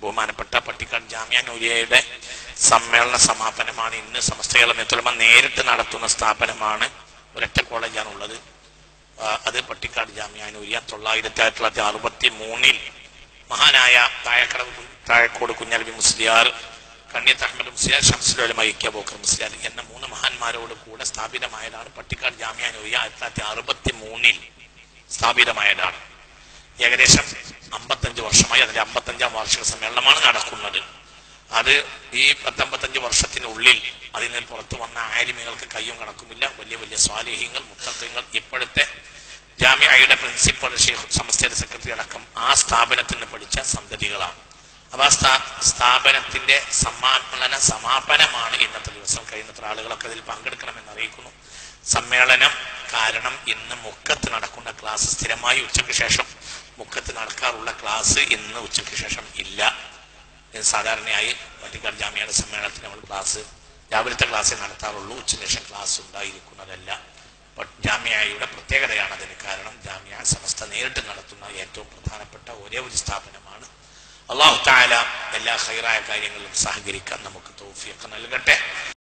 ബഹുമാനപ്പെട്ട പട്ടിക്കാട് ജാമ്യ നൂരിയയുടെ സമ്മേളന സമാപനമാണ് ഇന്ന് സമസ്ത കേരള നേതൃത്വം നേരിട്ട് നടത്തുന്ന സ്ഥാപനമാണ് ഒരൊറ്റ കോളേജാണ് ഉള്ളത് ആ, അത് പട്ടിക്കാട് ജാമ്യ നൂരിയ തൊള്ളായിരത്തി ആയിരത്തി തൊള്ളായിരത്തി അറുപത്തി മൂന്നിൽ മഹാനായ താഴക്കടവ് കു- താഴക്കോട് കുഞ്ഞാലി മുസ്ലിയാർ കണ്ണിയത്ത് അഹമ്മദ് മുസ്ലിയാർ ഷംസുലമ ഇക്ക ബോക്കർ മുസ്ലിയാർ എന്ന മൂന്ന് മഹാന്മാരോട് കൂടെ സ്ഥാപിതമായതാണ് പട്ടിക്കാട് ജാമ്യ നൂരിയ ആയിരത്തി തൊള്ളായിരത്തി അറുപത്തി മൂന്നിൽ സ്ഥാപിതമായതാണ് ഏകദേശം അമ്പത്തഞ്ച് വർഷമായി അതിന്റെ അമ്പത്തഞ്ചാം വാർഷിക സമ്മേളനമാണ് നടക്കുന്നത് അത് ഈ പത്തമ്പത്തഞ്ച് വർഷത്തിനുള്ളിൽ അതിന് പുറത്തു വന്ന ആലിമികൾക്ക് കയ്യും കണക്കുമില്ല വലിയ വലിയ സ്വാലിഹ്യങ്ങൾ മുത്തത്വങ്ങൾ ഇപ്പോഴത്തെ ജാമ്യയുടെ പ്രിൻസിപ്പൽ ഷെയ്ഖ് സമസ്തയുടെ സെക്രട്ടറി അടക്കം ആ സ്ഥാപനത്തിൽ നിന്ന് പഠിച്ച സന്തതികളാണ് അപ്പൊ ആ സ്ഥാ സ്ഥാപനത്തിന്റെ സമ്മാനന സമാപനമാണ് ഇന്നത്തെ ദിവസം കഴിയുന്നത്ര ആളുകളൊക്കെ അതിൽ പങ്കെടുക്കണമെന്ന് അറിയിക്കുന്നു സമ്മേളനം കാരണം ഇന്ന് മുക്കത്ത് നടക്കുന്ന ക്ലാസ് സ്ഥിരമായി ഉച്ചയ്ക്ക് ശേഷം മുക്കത്ത് നടക്കാറുള്ള ക്ലാസ് ഇന്ന് ഉച്ചയ്ക്ക് ശേഷം ഇല്ല ഇത് സാധാരണയായി വട്ടിക്കാട് ജാമ്യയുടെ സമ്മേളനത്തിന് നമ്മൾ ക്ലാസ് രാവിലത്തെ ക്ലാസ്സേ നടത്താറുള്ളൂ ഉച്ചയ്ക്ക് ശേഷം ക്ലാസ് ഉണ്ടായിരിക്കുന്നതല്ല ബട്ട് ജാമ്യയുടെ പ്രത്യേകതയാണ് അതിന് കാരണം ജാമ്യ സമസ്ത നേരിട്ട് നടത്തുന്ന ഏറ്റവും പ്രധാനപ്പെട്ട ഒരേ ഒരു സ്ഥാപനമാണ് അള്ളാഹു താല എല്ലാ ഹൈറായ കാര്യങ്ങളിലും സഹകരിക്കാൻ നമുക്ക് തൗഫീഖ് നൽകട്ടെ